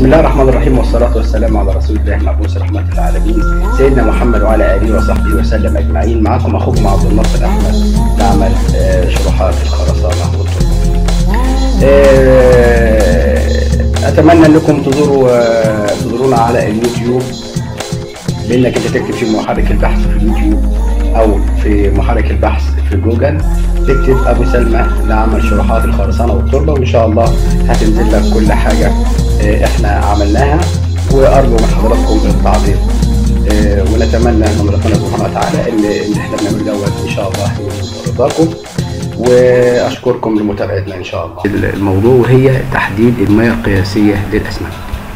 بسم الله الرحمن الرحيم والصلاة والسلام على رسول الله المبعوث رحمة للعالمين سيدنا محمد وعلى آله وصحبه وسلم أجمعين معكم أخوكم عبد الناصر أحمد نعمل آه، شروحات الخرسانة والطرق آه، أتمنى أنكم تزوروا آه، تزورونا على اليوتيوب لأنك أنت تكتب في محرك البحث في اليوتيوب أو في محرك البحث في جوجل تكتب أبو سلمى لعمل شروحات الخرسانة والتربة وإن شاء الله هتنزل لك كل حاجة آه، إحنا عملناها وأرجو من حضراتكم التعليق آه، ونتمنى من ربنا سبحانه وتعالى إن إن إحنا بنعمل دوت إن شاء الله يكون رضاكم وأشكركم لمتابعتنا إن شاء الله. الموضوع وهي تحديد المياه القياسية للأسمنت.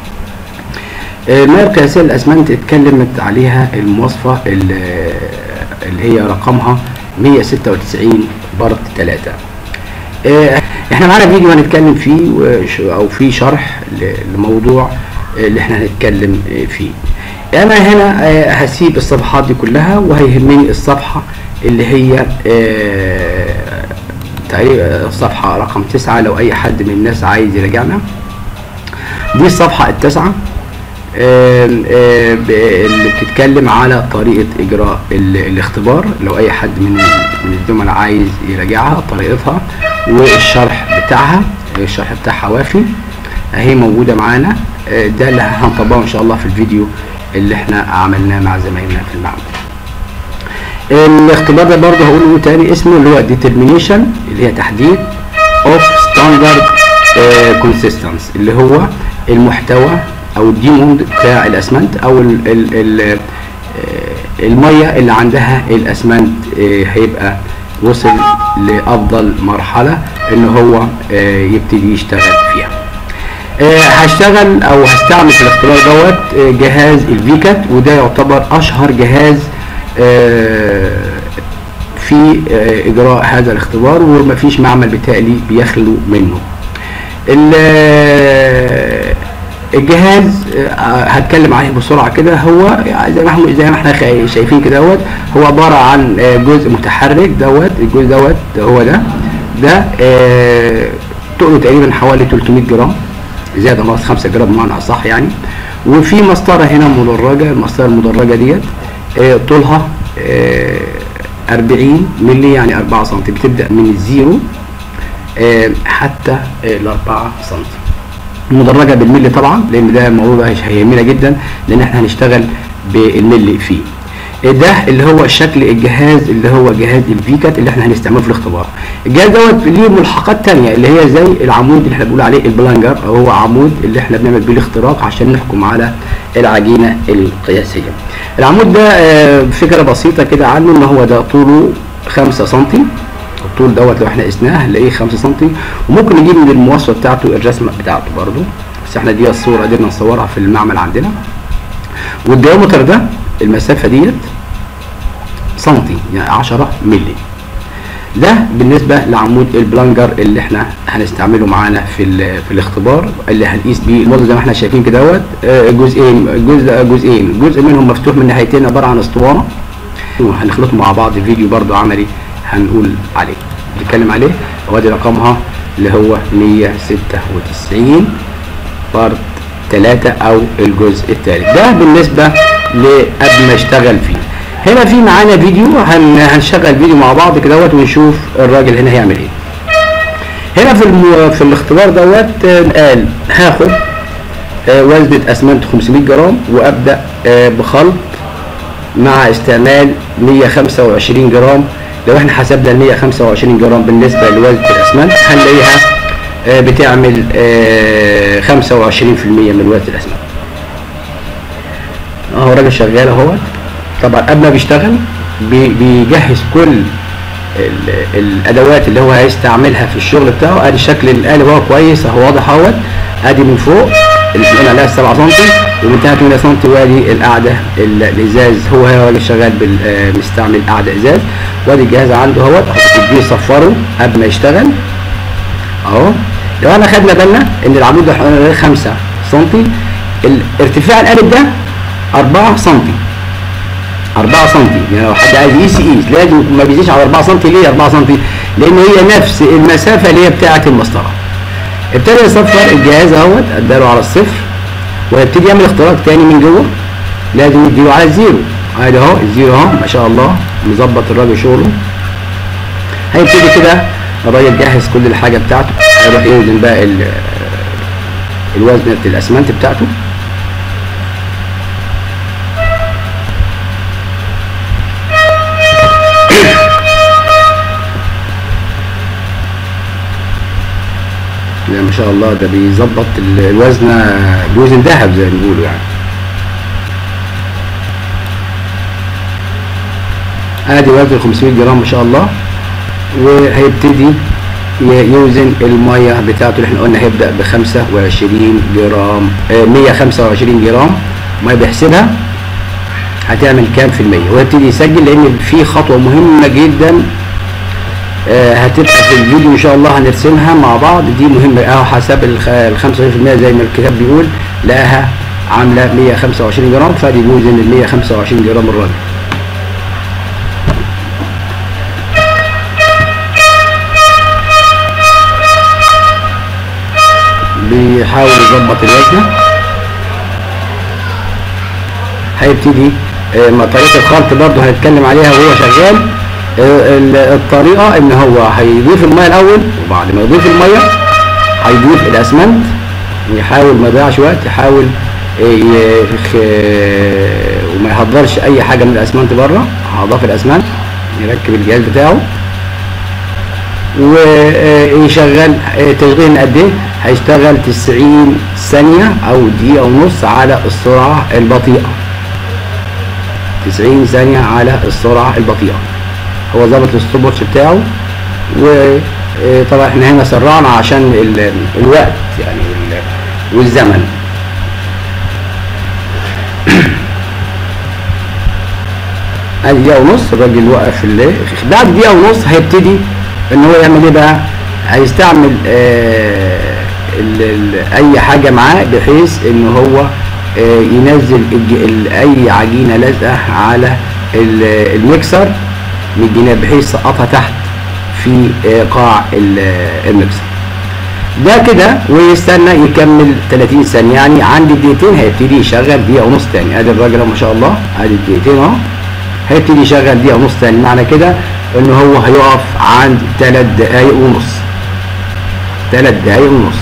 المياه القياسية للأسمنت اتكلمت عليها المواصفة اللي اللي هي رقمها 196 بارت 3 آه، احنا معانا فيديو هنتكلم فيه وش- او في شرح ل- لموضوع اللي احنا هنتكلم آه، فيه انا هنا آه، هسيب الصفحات دي كلها وهيهمني الصفحة اللي هي آه، تقريبا الصفحة رقم تسعة لو اي حد من الناس عايز يراجعنا دي الصفحة التاسعة آم، آم، ب- اللي بتتكلم على طريقة إجراء ال- الاختبار لو أي حد من من الزملاء عايز يراجعها طريقتها والشرح بتاعها الشرح بتاعها وافي اهي موجودة معانا آه، ده اللي هنطبقه إن شاء الله في الفيديو اللي احنا عملناه مع زمايلنا في المعمل الاختبار ده برضه هقوله تاني اسمه اللي هو determination اللي هي تحديد of standard آه، consistence اللي هو المحتوى او الديموند بتاع الاسمنت او ال ال ال آه، الميه اللي عندها الاسمنت آه، هيبقى وصل لافضل مرحله ان هو آه، يبتدي يشتغل فيها آه، هشتغل او هستعمل في الاختبار دوت آه، جهاز الفيكات وده يعتبر اشهر جهاز آه، في آه، اجراء هذا الاختبار ومفيش معمل بتالي بيخلو منه ال- آه، الجهاز آه، هتكلم عليه بسرعه كده هو زي ما احنا زي ما احنا خا- شايفين كده دوت هو عباره عن آه، جزء متحرك دوت الجزء دوت هو ده ده آه، تقله تقريبا حوالي 300 جرام زياده ناقص 5 جرام بمعنى اصح يعني وفي مسطره هنا مدرجه المسطره المدرجه ديت آه، طولها آه، 40 مللي يعني 4 سم بتبدا من الزيرو آه، حتى آه، ال 4 سم مدرجه بالملي طبعا لان ده الموضوع ده هيهمنا جدا لان احنا هنشتغل بالملي فيه ده اللي هو شكل الجهاز اللي هو جهاز الفيكات اللي احنا هنستعمله في الاختبار الجهاز دوت ليه ملحقات تانية اللي هي زي العمود اللي احنا بنقول عليه البلانجر او هو عمود اللي احنا بنعمل بيه الاختراق عشان نحكم على العجينه القياسيه العمود ده آه، فكره بسيطه كده عنه ان هو ده طوله 5 سم الطول دوت لو احنا قسناه هنلاقيه 5 سم وممكن نجيب من المواصفه بتاعته الرسمه بتاعته برضو بس احنا دي الصوره قدرنا نصورها في المعمل عندنا والديامتر ده المسافه ديت سنتي يعني 10 مللي ده بالنسبه لعمود البلانجر اللي احنا هنستعمله معانا في ال- في الاختبار اللي هنقيس بيه الموضوع زي ما احنا شايفين كده دوت آه، جزئين جزء جزئين جزء منهم مفتوح من ناحيتين عباره عن اسطوانه وهنخلطهم مع بعض فيديو برضو عملي هنقول عليه نتكلم عليه وادي رقمها اللي هو 196 بارت 3 او الجزء الثالث ده بالنسبه لقبل ما اشتغل فيه هنا في معانا فيديو هن هنشغل فيديو مع بعض كده ونشوف الراجل هنا هيعمل ايه هنا في الم... في الاختبار دوت آه، قال هاخد آه، وزنة اسمنت 500 جرام وابدا آه، بخلط مع استعمال 125 جرام لو احنا حسبنا ال 125 جرام بالنسبه لوزن الاسمنت هنلاقيها آه، بتعمل آه، 25% من وزن الاسمنت اهو الراجل شغال اهوت طبعا قبل ما بيشتغل بي- بيجهز كل ال- الادوات اللي هو هيستعملها في الشغل بتاعه ادي شكل القالب اهو كويس اهو واضح اهوت ادي من فوق اللي قلنا عليها 7 سم ومن تحت 8 سم وادي القاعده ال- الازاز هو هو راجل شغال بال- آه، مستعمل قاعده ازاز وادي الجهاز عنده اهوت اهو بيديه يصفره قبل ما يشتغل اهو لو احنا خدنا بالنا ان العمود ده حوالي 5 سم ارتفاع القالب ده 4 سم 4 سم يعني لو حد عايز يقيس يقيس لازم ما بيزيدش على 4 سم ليه 4 سم لان هي نفس المسافه اللي هي بتاعه المسطره ابتدى يصفر الجهاز اهوت اداله على الصفر وهيبتدي يعمل اختراق تاني من جوه لازم يديله على الزيرو ادي اهو الزيرو اهو ما شاء الله مظبط الراجل شغله هيبتدي كده الراجل جهز كل الحاجه بتاعته هيروح يوزن بقى ال- الوزن الاسمنت بتاعته لا ما شاء الله ده بيظبط ال- الوزن بيوزن ذهب زي ما بيقولوا يعني ادي وزن 500 جرام ما شاء الله وهيبتدي ي- يوزن الميه بتاعته اللي احنا قلنا هيبدا ب 25 جرام آه، 125 جرام ميه بيحسبها هتعمل كام في المية ويبتدي يسجل لان في خطوه مهمه جدا آه، هتبقى في الفيديو ان شاء الله هنرسمها مع بعض دي مهمه اه حسب ال 25% زي ما الكتاب بيقول لقاها عامله 125 جرام فدي بيوزن ال 125 جرام الراجل بيحاول يظبط الوزن هيبتدي آه، ما طريقه الخلط برضه هنتكلم عليها وهو شغال آه، ال- الطريقه ان هو هيضيف الميه الاول وبعد ما يضيف الميه هيضيف الاسمنت يحاول ما يضيعش وقت يحاول آه، يخ- آه، وما يهدرش اي حاجه من الاسمنت بره هضاف الاسمنت يركب الجهاز بتاعه ويشغل تشغيل قد ايه؟ هيشتغل 90 ثانية أو دقيقة ونص على السرعة البطيئة. 90 ثانية على السرعة البطيئة. هو ظابط الستوب واتش بتاعه وطبعا احنا هنا سرعنا عشان ال- الوقت يعني وال- والزمن. ادي دقيقة ونص الراجل وقف ال- بعد دقيقة ونص هيبتدي ان هو يعمل ايه بقى؟ هيستعمل آه ال ال اي حاجة معاه بحيث ان هو آه ينزل الج- ال- اي عجينة لازقة على ال- الميكسر من الجناب بحيث يسقطها تحت في آه قاع ال- الميكسر. ده كده ويستنى يكمل 30 ثانية يعني عند الدقيقتين هيبتدي يشغل دقيقة ونص تاني ادي الراجل أهو ما شاء الله ادي الدقيقتين اهو هيبتدي يشغل دقيقة ونص تاني معنى كده ان هو هيقف عند ثلاث دقايق ونص ثلاث دقايق ونص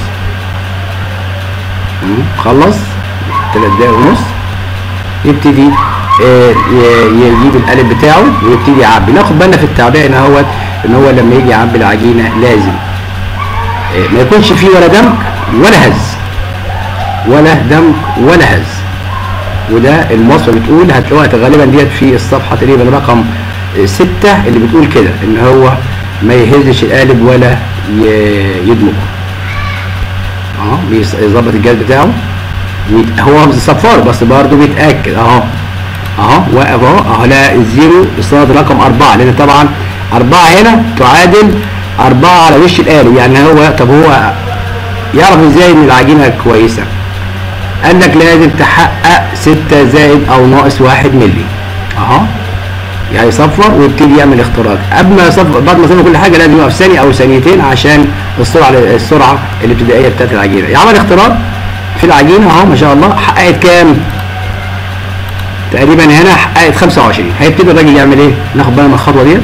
مم، خلص ثلاث دقايق ونص يبتدي آه، ي- يجيب القالب بتاعه ويبتدي يعبي ناخد بالنا في التعبئه ان هو ان هو لما يجي يعبي العجينه لازم آه، ما يكونش فيه ولا دمك ولا هز ولا دمك ولا هز وده المصر بتقول هتلاقوها غالبا ديت في الصفحه تقريبا رقم ستة اللي بتقول كده ان هو ما يهزش القالب ولا ي- يدمجه اه بيس- يظبط الجهاز بتاعه ويت- هو مش صفار بس برضه بيتاكد اهو اهو واقف اهو اهو لا الزيرو صاد رقم أربعة لأن طبعا أربعة هنا تعادل أربعة على وش القالب يعني هو طب هو يعرف ازاي ان العجينة كويسة قال لك لازم تحقق ستة زائد أو ناقص واحد ملي اهو يعني يصفر ويبتدي يعمل اختراق قبل ما يصفر بعد ما يصفر كل حاجه لازم يقف ثانيه او ثانيتين عشان السرعه السرعه الابتدائيه بتاعت العجينه يعمل اختراق في العجينه اهو ما شاء الله حققت كام؟ تقريبا هنا حققت 25 هيبتدي الراجل يعمل ايه؟ ناخد بالنا من الخطوه ديت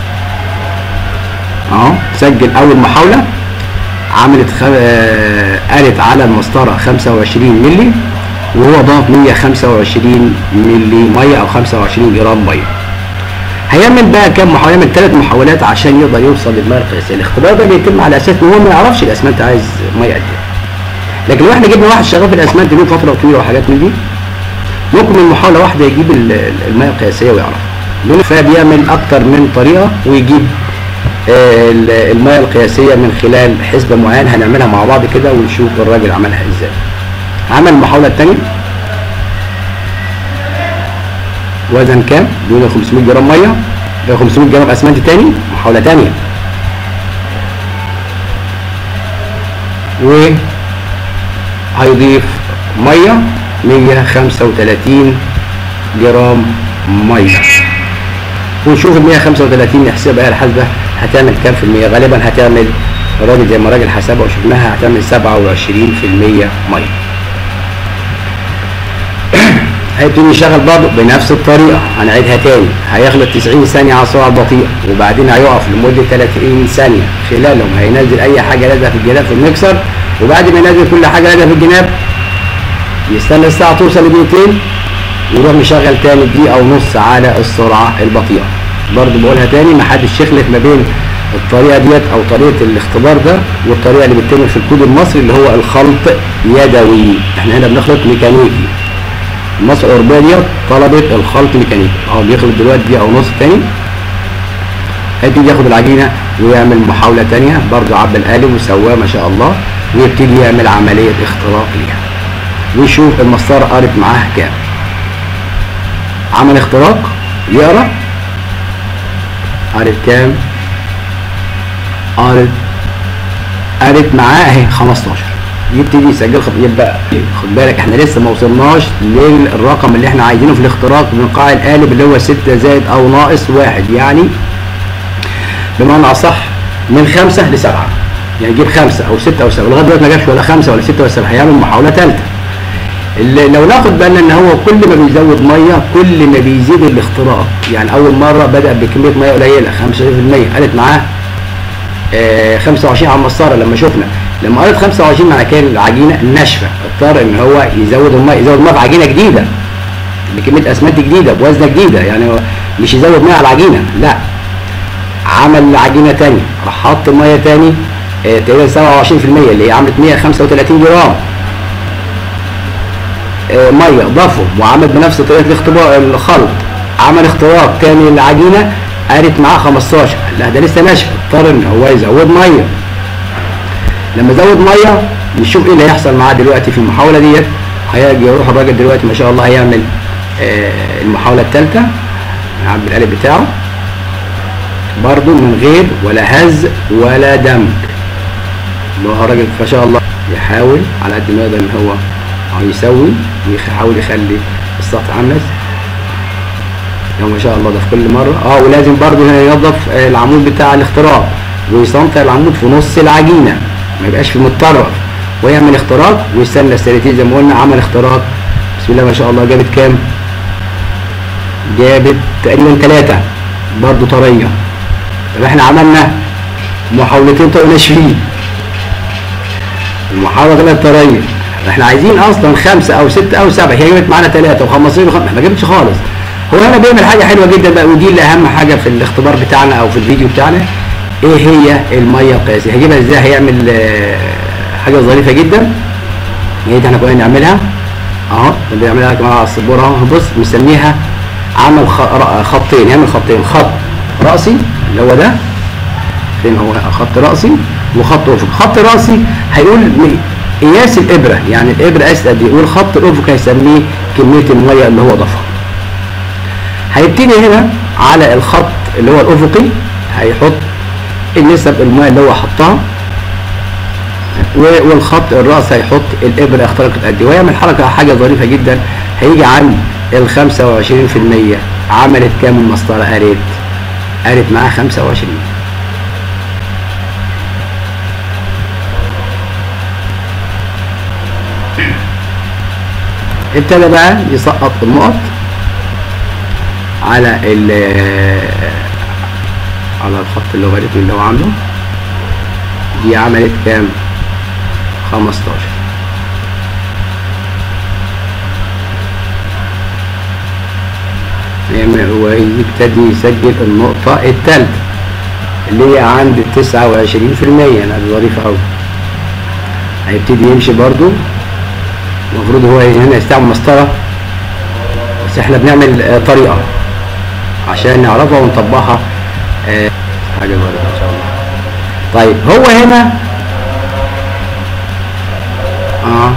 اهو سجل اول محاوله عملت خ... آه... قالت على المسطره 25 مللي وهو ضاف 125 مللي ميه او 25 جرام ميه هيعمل بقى كام محاوله يعمل ثلاث محاولات عشان يقدر يوصل للميه القياسيه الاختبار ده بيتم على اساس ان هو ما يعرفش الاسمنت عايز ميه قد ايه لكن لو احنا جبنا واحد شغال في الاسمنت له فتره طويله وحاجات من دي ممكن من محاوله واحده يجيب ال- ال- الميه القياسيه ويعرف لأنه فبيعمل اكتر من طريقه ويجيب آه، ال- الميه القياسيه من خلال حسبه معينه هنعملها مع بعض كده ونشوف الراجل عملها ازاي عمل المحاوله الثانيه وزن كام؟ بيقول 500 جرام ميه ده 500 جرام اسمنت تاني محاوله تانيه و هيضيف ميه 135 جرام ميه ونشوف ال 135 نحسبها هي الحسبه هتعمل كام في المية غالبا هتعمل الراجل زي ما الراجل حسبها وشفناها هتعمل 27% ميه هيبتدي يشتغل برضه بنفس الطريقه هنعيدها تاني هيخلط 90 ثانيه على السرعه البطيئه وبعدين هيقف لمده 30 ثانيه خلالهم هينزل اي حاجه لازقه في الجناب في المكسر وبعد ما ينزل كل حاجه لازقه في الجناب يستنى الساعه توصل لدقيقتين ويروح مشغل تاني دقيقه ونص على السرعه البطيئه برضه بقولها تاني ما حدش يخلط ما بين الطريقه ديت او طريقه الاختبار ده والطريقه اللي بتتم في الكود المصري اللي هو الخلط يدوي احنا هنا بنخلط ميكانيكي مصر الاوروبيه ديت طلبت الخلط ميكانيكي اهو بيخلط دلوقتي دقيقه ونص تاني هيبتدي ياخد العجينه ويعمل محاوله تانيه برضه عبى القالب وسواه ما شاء الله ويبتدي يعمل عمليه اختراق ليها ويشوف المسطره قرت معاه كام عمل اختراق يقرا قرت كام قرت قرت معاه اهي 15 يبتدي يسجل خط يبقى خد بالك احنا لسه ما وصلناش للرقم اللي احنا عايزينه في الاختراق من قاع القالب اللي هو 6 زائد او ناقص واحد يعني بمعنى اصح من خمسة لسبعة يعني يجيب خمسة او ستة او سبعة لغاية دلوقتي ما جابش ولا خمسة ولا ستة ولا سبعة هيعمل محاولة ثالثة اللي لو ناخد بالنا ان هو كل ما بيزود ميه كل ما بيزيد الاختراق يعني اول مره بدا بكميه ميه قليله 25% قالت معاه آه 25 على المسطره لما شفنا لما قالت 25 معنى كان العجينه ناشفه اضطر ان هو يزود الميه يزود ميه في عجينه جديده بكميه اسمنت جديده بوزنه جديده يعني هو مش يزود ميه على العجينه لا عمل عجينه ثانيه راح حط ميه ثاني آه تقريبا 27% اللي هي عملت 135 جرام آه ميه ضافه وعمل بنفس طريقه الاختبار الخلط عمل اختراق تاني للعجينه قالت معاه 15 لا ده لسه ناشفه اضطر ان هو يزود ميه لما زود ميه نشوف ايه اللي هيحصل معاه دلوقتي في المحاوله ديت هيجي يروح الراجل دلوقتي ما شاء الله هيعمل آه المحاوله الثالثه يعبي القالب بتاعه برضو من غير ولا هز ولا دمج اللي هو الراجل ما شاء الله يحاول على قد ما يقدر ان هو يسوي ويحاول يخلي السطح عمس يعني ما شاء الله ده في كل مره اه ولازم برضو هنا ينظف العمود بتاع الاختراق ويسنطر العمود في نص العجينه ما يبقاش في متطرف ويعمل اختراق ويستنى السيرتين زي ما قلنا عمل اختراق بسم الله ما شاء الله جابت كام؟ جابت تقريبا ثلاثة برضو طرية طب احنا عملنا محاولتين طرق ناشفين المحاولة طلعت طرية احنا عايزين اصلا خمسة او ستة او سبعة هي جابت معانا ثلاثة و15 وخمسة ما جابتش خالص هو هنا بيعمل حاجة حلوة جدا بقى ودي اللي اهم حاجة في الاختبار بتاعنا او في الفيديو بتاعنا ايه هي الميه القياسيه هجيبها ازاي هيعمل حاجه ظريفه جدا هي دي احنا كنا نعملها اهو بيعملها كمان على السبوره اهو بص مسميها عمل خطين يعمل خطين خط راسي اللي هو ده فين هو خط راسي وخط افق خط راسي هيقول قياس الابره يعني الابره قاست قد ايه والخط الافق هيسميه كميه الميه اللي هو ضافها هيبتدي هنا على الخط اللي هو الافقي هيحط نسب الماء اللي هو حطها والخط الراس هيحط الابره اخترقت قد ايه ويعمل حركه حاجه ظريفه جدا هيجي عند ال 25% عملت كام المسطره قالت قالت معاه 25 ابتدى بقى يسقط النقط على ال على الخط اللوغاريتمي اللي هو عامله دي عملت كام 15 ويبتدي يسجل النقطة الثالثة اللي هي عند 29% يعني ظريفة أوي هيبتدي يمشي برضو المفروض هو هنا يستعمل مسطرة بس احنا بنعمل طريقة عشان نعرفها ونطبقها آه حاجة ظريفة إن شاء الله طيب هو هنا اه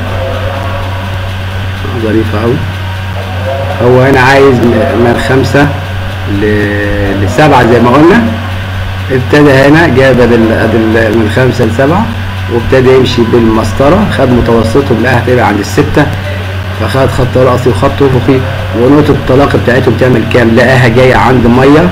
ظريفة أوي هو هنا عايز من خمسة لسبعة زي ما قلنا ابتدى هنا جاب من خمسة لسبعة وابتدى يمشي بالمسطرة خد متوسطه لقاها تبقى عند الستة فخد خط رأسي وخط أفقي ونقطة الطلاق بتاعته بتعمل كام؟ لقاها جاية عند مية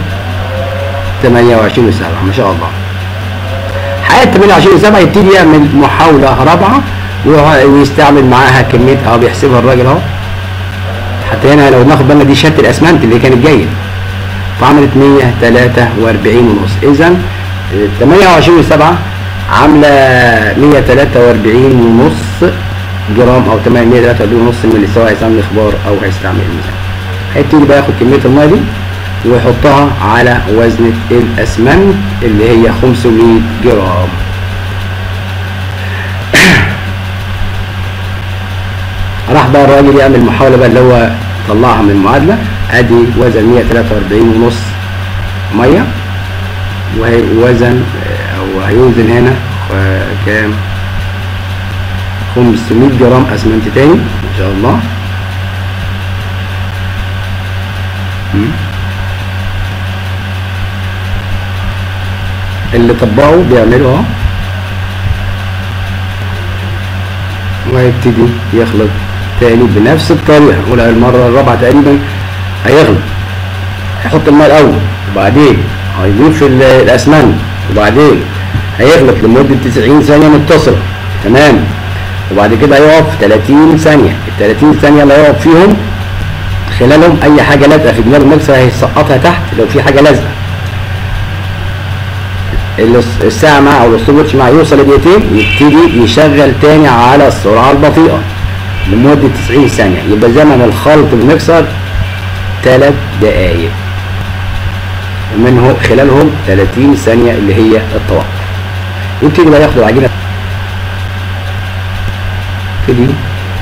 28 و7 ما شاء الله. حققت 28 و7 يبتدي يعمل محاولة رابعة ويستعمل معاها كمية اه بيحسبها الراجل اهو حتى هنا لو ناخد بالنا دي شهاده الاسمنت اللي كانت جايه فعملت 143 ونص اذا 28 7 عامله 143 ونص جرام او 843 ونص مللي سواء هيستعمل الاخبار او هيستعمل الميزان هيبتدي بقى ياخد كميه الميه دي ويحطها على وزنة الاسمنت اللي هي 500 جرام راح بقى الراجل يعمل محاولة بقى اللي هو طلعها من المعادلة ادي وزن 143 ونص مية ووزن او هيوزن هنا كام 500 جرام اسمنت تاني ان شاء الله اللي طبقوا بيعملوا اهو وهيبتدي يخلط تاني بنفس الطريقه ولا المره الرابعه تقريبا هيغلط هيحط الماء الاول وبعدين هيضيف الاسمنت وبعدين هيغلط لمده 90 ثانيه متصله تمام وبعد كده هيقف 30 ثانيه ال 30 ثانيه اللي هيقف فيهم خلالهم اي حاجه لازقه في جناب المكسر هيسقطها تحت لو في حاجه لازقه الساعة مع او الستوب مع يوصل لدقيقتين يبتدي يشغل تاني على السرعة البطيئة لمدة 90 ثانية يبقى زمن الخلط بالمكسر 3 دقايق ومنه خلالهم 30 ثانية اللي هي التوقف يبتدي بقى ياخد العجينة يبتدي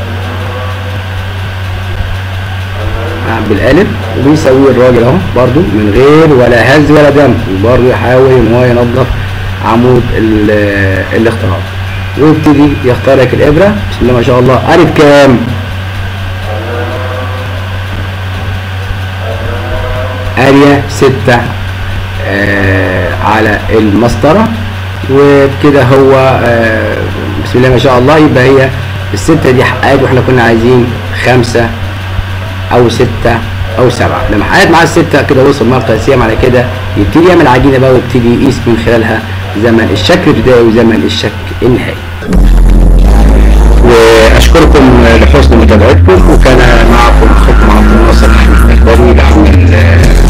بالقالب وبيسويه الراجل اهو برضو من غير ولا هز ولا دم وبرضو يحاول ان هو ينظف عمود الاختراق ويبتدي يخترق الابره بسم الله ما شاء الله قالب كام؟ اريا ستة آه على المسطرة وبكده هو آه بسم الله ما شاء الله يبقى هي الستة دي حققت واحنا كنا عايزين خمسة او ستة او سبعة لما حققت معاه الستة كده وصل مرة قياسية على كده يبتدي يعمل عجينة بقى ويبتدي يقيس من خلالها زمن الشك الابتدائي وزمن الشك النهائي واشكركم لحسن متابعتكم وكان معكم اخوكم عبد الناصر احمد البري لعمل